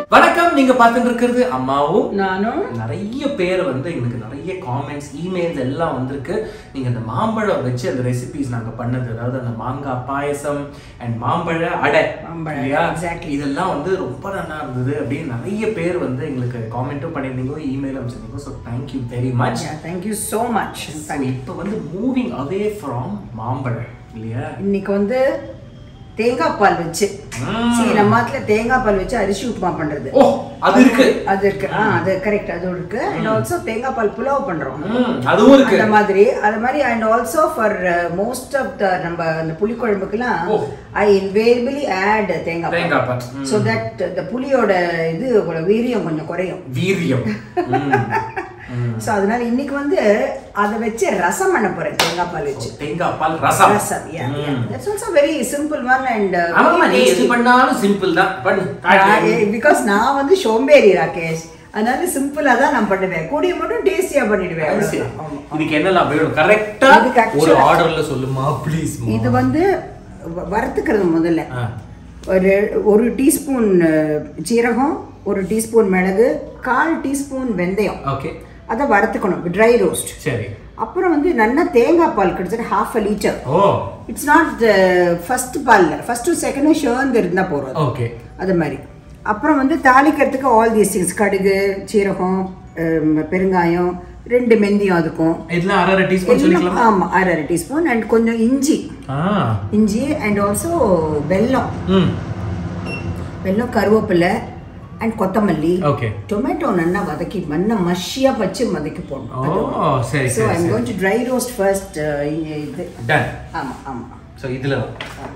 வணக்கம் நீங்க பார்த்துட்டு இருக்கிறது அம்மாவும் நானும் நிறைய பேர் வந்து எங்களுக்கு நிறைய காமெண்ட்ஸ் இமெயில்ஸ் எல்லாம் வந்திருக்கு நீங்க அந்த மாம்பழம் வச்சு அந்த ரெசிபிஸ் நாங்க பண்ணது அதாவது அந்த மாங்காய் பாயசம் அண்ட் மாம்பழ அடை மாம்பழ இல்லையா exactly. இதெல்லாம் வந்து ரொம்ப நல்லா இருந்தது அப்படின்னு நிறைய பேர் வந்து எங்களுக்கு காமெண்ட்டும் பண்ணியிருந்தீங்க இமெயில் அனுப்பிச்சிருந்தீங்க so thank you very much thank you so much இப்போ வந்து மூவிங் அவே ஃப்ரம் மாம்பழம் இல்லையா இன்னைக்கு வந்து தேங்காய் பால் வச்சு ம். சரி நம்ம நாட்டுல தேங்காய் பால் வச்சு அரிசி உப்புமா பண்றது ஓ அது இருக்கு அது இருக்கு ஆ அது கரெக்ட் அது இருக்கு அண்ட் ஆல்சோ தேங்காய் பால் புலாவ் பண்றோம் ம், அதுவும் இருக்கு அந்த மாதிரி அது மாதிரி and also for most of the நம்ம அந்த புளிக்குழம்புக்குலாம் ஓ. ஐ இன்வேரியபிளி ஆட் தேங்காய் தேங்காய் பால். ம். ஸோ தட் இந்த புளியோட இது ஒரு வீரியம் கொஞ்சம் குறையும் வீரியம் ம். ம். ஸோ அதனால இன்னைக்கு வந்து அதை வச்சு ரசம் பண்ண போறேன் தேங்காய் பால் வச்சு தேங்காய் பால் ரசம் ரசம் yeah, yeah. ம். That's also very simple one and uh, ஆமாம்மா, very நீ எது tasty. பண்ணாலும் சிம்பிள் தான் பண்ணு காட்டு. பிகாஸ் நான் வந்து சோம்பேறி ராகேஷ் அதனால சிம்பிளா தான் நான் பண்ணுவேன் கூடிய மட்டும் டேஸ்டியா பண்ணிடுவேன் அது சரி. அவ்வளவுதான். ஆமா. இதுக்கு என்னெல்லாம் வேணும் கரெக்டா இதுக்கு actually- ஒரு ஆர்டர்ல சொல்லுமா ப்ளீஸ் இது வந்து வ- வறுத்துக்கிறது முதல்ல ஒரு ஒரு டீஸ்பூன் சீரகம் ஒரு டீஸ்பூன் மிளகு கால் டீஸ்பூன் வெந்தயம் ஓகே அதை வறுத்துக்கணும் ட்ரை ரோஸ்ட் சரி அப்புறம் வந்து நல்லா தேங்காய் பால் கிட்டத்தட்ட half a litre oh it's not first பால்ல ஃபர்ஸ்ட் செகண்டும் ஷேர்ந்து இருந்தால் போகிறோம் ஓகே அது மாதிரி அப்புறம் வந்து தாளிக்கிறதுக்கு ஆல் தீஸ் திங்ஸ் கடுகு சீரகம் ஹம், பெருங்காயம் ரெண்டு மெந்தியம் அதுக்கும் இதெல்லாம் அரை அரை டீஸ்பூன் சொல்லிக்கலாமா ஆமாம் அரை அரை டீஸ்பூன் அண்ட் கொஞ்சம் இஞ்சி ஆ இஞ்சி அண்ட் ஆல்சோ வெல்லம் ம் வெல்லம் கருவேப்பிலை அண்ட் கொத்தமல்லி ஓகே டொமேட்டோ நல்லா வதக்கி மண்ணை மஷியாக வச்சு வதக்கி ஓ போடணும் சரி ஸோ சரி ஐம் சரி going to try roast first இது டன் ஆமாம் ஆமாம் ஸோ இதுல தான்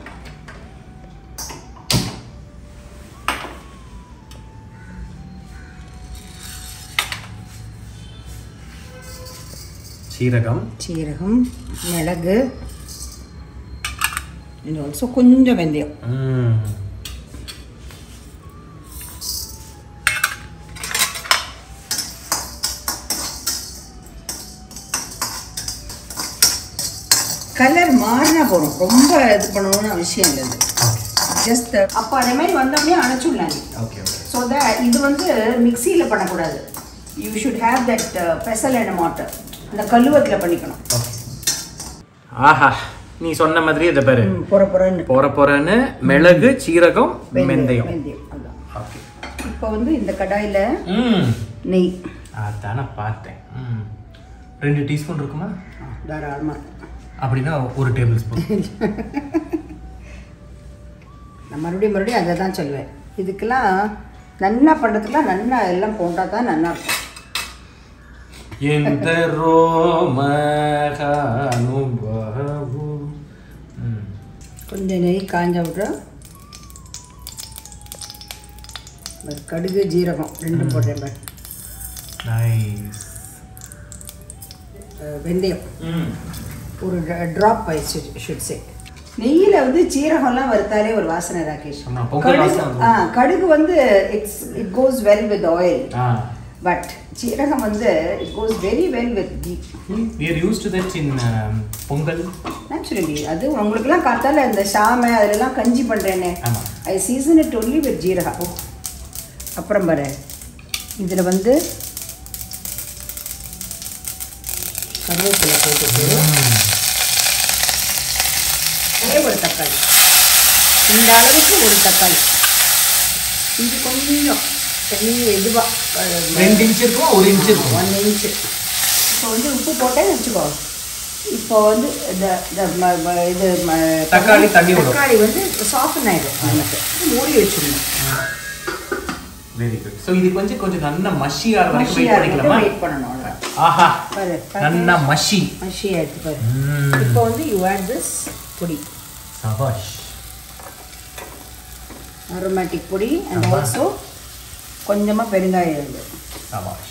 சீரகம் சீரகம் மிளகு அண்ட் ஆல்சோ கொஞ்சம் வெந்தயம் ம் கலர் மாறினா போதும் ரொம்ப இது பண்ணணும்னு அவசியம் இல்லை இது ஜஸ்ட் அப்போ அதே மாதிரி வந்தோடனே அணைச்சுடலாம் ஓகே ஓகே ஸோ தட் இது வந்து மிக்சியில் பண்ணக்கூடாது you should have that vessel and mortar அந்த கல்லுவத்தில் பண்ணிக்கணும் ஆஹா நீ சொன்ன மாதிரி இதை பாரு ம், பொற பொறன்னு போற போறன்னு மிளகு சீரகம் மெந்தயம் வெந்தயம் அதான் ஓகே இப்போ வந்து இந்த கடாயில் ம் நெய் அதானே பார்த்தேன் ம் ரெண்டு டீஸ்பூன் இருக்குமா ஆ, தாராளமாக அப்படின்னா ஒரு டேபிள் ஸ்பூன் நான் மறுபடியும் மறுபடியும் அதை தான் சொல்லுவேன் இதுக்கெல்லாம் நன்னா பண்ணுறதுக்குலாம் நன்னா எல்லாம் போட்டால் தான் நல்லா இருக்கும் எந்த ரோமகானுபவம் ம் கொஞ்சம் நெய் காஞ்ச விட்றோம் இந்த கடுகு ஜீரகம் ரெண்டும் போடுறேன் பாரு. நைஸ் அஹ், வெந்தயம் ம் ஒரு ட்ராப் ஐ ஷுட் சே நெய்யில் வந்து சீரகம்லாம் வறுத்தாலே ஒரு வாசனை ராகேஷ் ஆமா, பொங்கல் கடுகு வாசனை வந்துரும். ஆ கடுகு வந்து it's it goes well with oil ah but சீரகம் வந்து it goes very well with ghee we are used to that in um, Pongal naturally அது உங்களுக்குலாம் பார்த்தால இந்த சாமை அதிலெல்லாம் கஞ்சி பண்ணுறேனே ஆமா I season it only with jeeragam அப்புறம் பாரு இதில் வந்து கருவேப்பிலை போட்டுட்டு ஒரே ஒரு தக்காளி இந்த அளவுக்கு ஒரு தக்காளி இது கொஞ்சம் பெரிய இதுவாக ரெண்டு இன்ச் இருக்கும் ஒரு இன்ச் இருக்கும் ஒன் இன்ச்சு இப்போ வந்து உப்பு போட்டேன்னு வச்சுக்கோ இப்போ வந்து இந்த இந்த ம- ம- இது ம- தக்காளி தண்ணி விடும். தக்காளி வந்து சாஃப்டன் ஆயிடும் நமக்கு மூடி வச்சிடணும் வெரி குட் ஸோ இது கொஞ்சம் கொஞ்சம் நல்லா மஷி ஆகிற வரைக்கும் வெயிட் மஷியாக பண்ணிக்கலாமா வெயிட் பண்ணணும் அவ்வளவுதான். ஆஹா பாரு நல்லா மஷி மஷி ஆயிடுச்சு பாரு ம் இப்போ வந்து யூ ஆட் திஸ் பொடி சபாஷ் அரோமேட்டிக் பொடி அண்ட் ஆல்சோ கொஞ்சமாக பெருங்காயம் இருக்கு சபாஷ்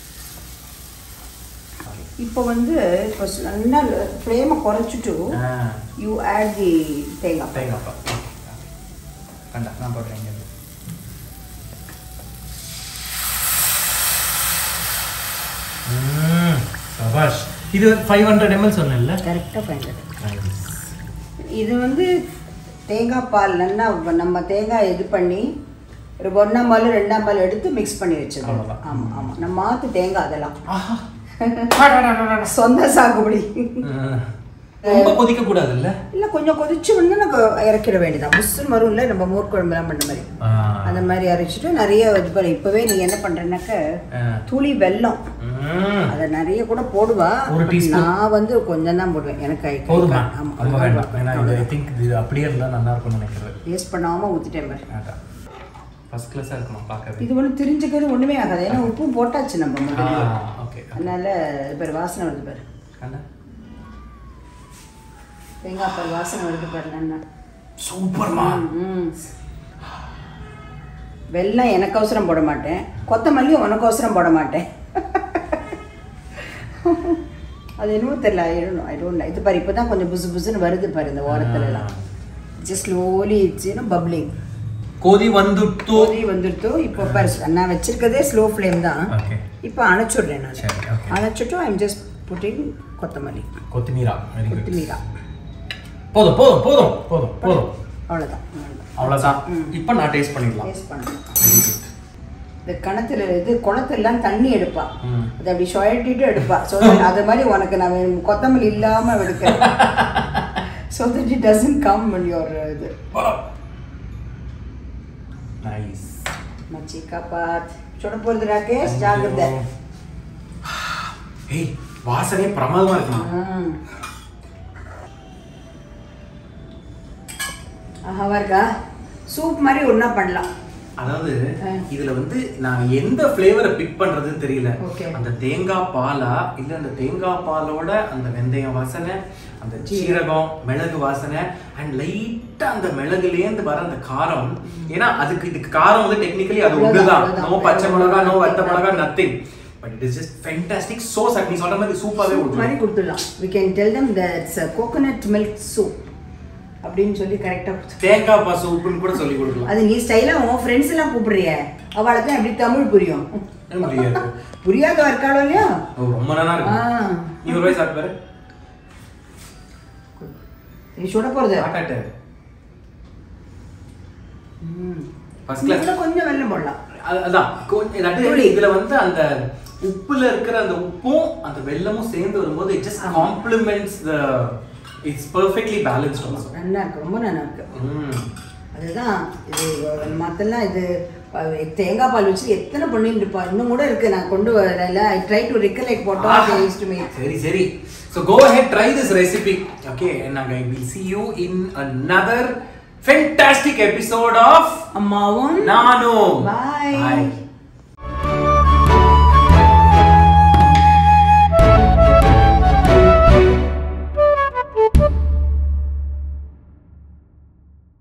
இப்போ வந்து இப்போ ஸ் நல்லா ஃப்ளேமை குறைச்சிட்டு ஆ யூ ஆட் தி தேங்காய் பால். தேங்காய் பால் கண்டா நான் போடுறேன் இங்க இருந்து. ம், சபாஷ் இது ஃபைவ் ஹண்ட்ரட் எம்எல் சொன்னேன்ல கரெக்டாக பயன்படுது இது வந்து தேங்காய் பால் நல்லா வ- நம்ம தேங்காய் இது பண்ணி ஒரு ஒன்றாம் பால் ரெண்டாம் பால் எடுத்து மிக்ஸ் பண்ணி வச்சது அவ்வளவுதான். ஆமாம் ஆமாம் நம்ம மாத்து தேங்காய் அதெல்லாம் ஆஹா சொந்த சாகுபடி ம். ரொம்ப கொதிக்க கூடாதுல்ல இல்லை கொஞ்சம் கொதிச்சு வந்து நம்ம இறக்கிட வேண்டியதான் புஷ்ஷுன்னு வரும்ல நம்ம மோர் குழம்புலாம் பண்ண மாதிரி அந்த மாதிரி அரைச்சிட்டு நிறைய இது பண்ண இப்போவே நீ என்ன பண்ணுறேன்னாக்க ஆ. துளி வெல்லம் ம். அதை நிறைய கூட போடுவா ஒரு but teaspoon. நான் வந்து கொஞ்சம் தான் போடுவேன் எனக்கு கை- போதுமா ஆமா, ரொம்ப அவ்வளவுதான். வேண்டாம் ஏன்னா இது ஐ திங்க் இது அப்படியே இருந்தால் நல்லா இருக்கும்னு நினைக்கிறது வேஸ்ட் பண்ணாம ஊற்றிட்டேன் பாரு வேண்டாம் ஃபர்ஸ்ட் கிளாஸாக இருக்கணும் பார்க்கவே இது ஒன்றும் தெரிஞ்சுக்கிறது ஒன்றுமே ஆகாது ஏன்னா உப்பும் போட்டாச்சு நம்ம முதல்ல ஓகே அதனால இது பாரு வாசனை வருது பாரு கண்ணா தேங்காய் பால் வாசனை வருது பாரு நல்லா சூப்பர்மா ம் வெல்லம் எனக்கு அவசரம் போட மாட்டேன் கொத்தமல்லி உனக்கு அவசரம் போட மாட்டேன் அது என்னமோ தெரியல ஐ டோன்ட் ஐ டோன்ட் இது பாரு இப்போ தான் கொஞ்சம் புசு புசுன்னு வருது பாரு இந்த ஓரத்துல எல்லாம் ஜஸ்ட் ஸ்லோலி இட்ஸ் பப்ளிங் கொதி வந்துட்டு தோதி வந்துடுத்து இப்போ பாரு நான் வச்சிருக்கதே ஸ்லோ ஃப்ளேம் தான் ஓகே இப்போ அணைச்சுடுறேன் நான் சரி ஓகே அணைச்சிட்டு I'm just putting kothamalli kothimeera very good கொத்தமீரா போதும் போதும் போதும் போதும் போதும் அவ்வளோதான் அவ்வளோதான் இப்போ நான் டேஸ்ட் பண்ணிடலாம் டேஸ்ட் பண்ணணும் வெரி குட் இந்த கணத்துல இது குளத்துலாம் தண்ணி எடுப்பா ம். அதை அப்படி சுழட்டிட்டு எடுப்பா ஸோ அது மாதிரி உனக்கு நான் கொத்தமல்லி இல்லாம எடுக்கிறேன் so that it doesn't come your இது நைஸ் மச்சி காப்பாத் சுட போகிறது ராகேஷ் ஜாகிரதை ஏய் வாசனையே பிரமாதமா இருக்குமா ம். ஆஹாவா இருக்கா சூப் மாதிரி ஒன்றா பண்ணலாம் அதாவது ஆ. இதுல வந்து நான் எந்த ஃப்ளேவரை பிக் பண்றதுன்னு தெரியல Okay. அந்த தேங்காய் பாலா இல்ல அந்த தேங்காய் பாலோட அந்த வெந்தயம் வாசனை அந்த சீரகம் மிளகு வாசனை அண்ட் லைட்டா அந்த மிளகுலேருந்து வர அந்த காரம் ஏன்னா அதுக்கு இதுக்கு காரம் வந்து டெக்னிக்கலி அது அவ்வளவுதான், ஒண்ணுதான் அவ்வளவுதான். நோ பச்சை மிளகா நோ வத்த மிளகா nothing but it is just fantastic so சட் நீ சொல்ற மாதிரி சூப்பாவே சூப் மாதிரி கொடுத்துரும் கொடுத்துடலாம் we can tell them that's coconut milk soup அப்படின்னு சொல்லி கரெக்டாக கொடுத்து தேங்காய் பா சூப்புன்னு கூட சொல்லி கொடுக்கலாம் அது நீ ஸ்டைலாக உன் ஃப்ரெண்ட்ஸ் எல்லாம் கூப்பிடுறிய அவளுக்கு தான் எப்படி தமிழ் புரியும் என்ன முடியாது புரியாத இருக்காளோ இல்லையா ஓ, ரொம்ப நல்லா ஆ. இருக்கும் நீ ஒரு வயசு சாப்பிட்டு பாரு நீ சுட போகிறது ஆட்டாட்டு ம் ஃபர்ஸ்ட் கிளாஸ் இதுல கொஞ்சம் வெல்லம் போடலாம் அது- அதான் கொஞ்சம் இல்லாட்டி துளி. இதுல வந்து அந்த உப்புல இருக்கிற அந்த உப்பும் அந்த வெல்லமும் சேர்ந்து வரும்போது it just complements the it's perfectly balanced also நல்லா இருக்கு ரொம்ப நல்லா இருக்கு அதுதான் இது மற்றெல்லாம் இது அஹ், தேங்காய் பால் வச்சு எத்தனை பண்ணிட்டு இருப்பா இன்னும் கூட இருக்கு நான் கொண்டு வரல ஐ ட்ரை டு ரிகலெக்ட் போட்டோம் டேஸ்ட் மீ சரி சரி so go ahead try this recipe okay and I will see you in another fantastic episode of அம்மாவும் Nano Bye. Bye.